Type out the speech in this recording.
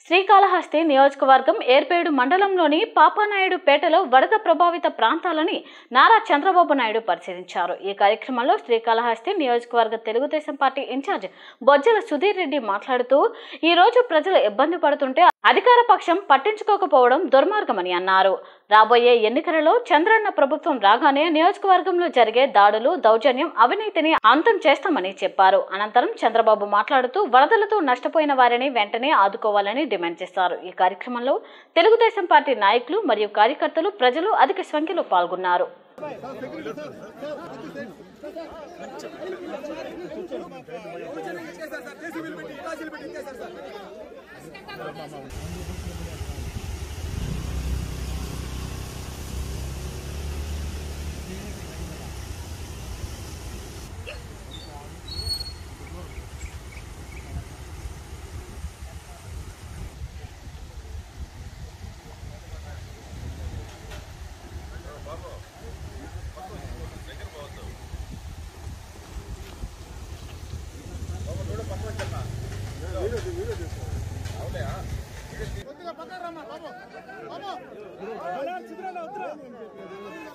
శ్రీకాళహస్తి నియోజకవర్గం ఏర్పేడు మండలంలోని పాపానాయుడు పేటలో వరద ప్రభావిత ప్రాంతాలని నారా చంద్రబాబు నాయుడు పరిశీలించారు ఈ కార్యక్రమంలో శ్రీకాళహస్తి నియోజకవర్గ తెలుగుదేశం పార్టీ ఇన్ఛార్జ్ బొజ్జల సుధీర్ రెడ్డి మాట్లాడుతూ ఈ రోజు ప్రజలు ఇబ్బంది పడుతుంటే అధికార పక్షం పట్టించుకోకపోవడం దుర్మార్గమని అన్నారు రాబోయే ఎన్నికలలో చంద్రన్న ప్రభుత్వం రాగానే నియోజకవర్గంలో జరిగే దాడులు దౌర్జన్యం అవినీతిని అంతం చేస్తామని చెప్పారు అనంతరం చంద్రబాబు మాట్లాడుతూ వరదలతో నష్టపోయిన వారిని వెంటనే ఆదుకోవాలని డిమాండ్ చేశారు ఈ కార్యక్రమంలో తెలుగుదేశం పార్టీ నాయకులు మరియు కార్యకర్తలు ప్రజలు అధిక సంఖ్యలో పాల్గొన్నారు కొద్దిగా పక్కన రమ్మా బాబు బాబు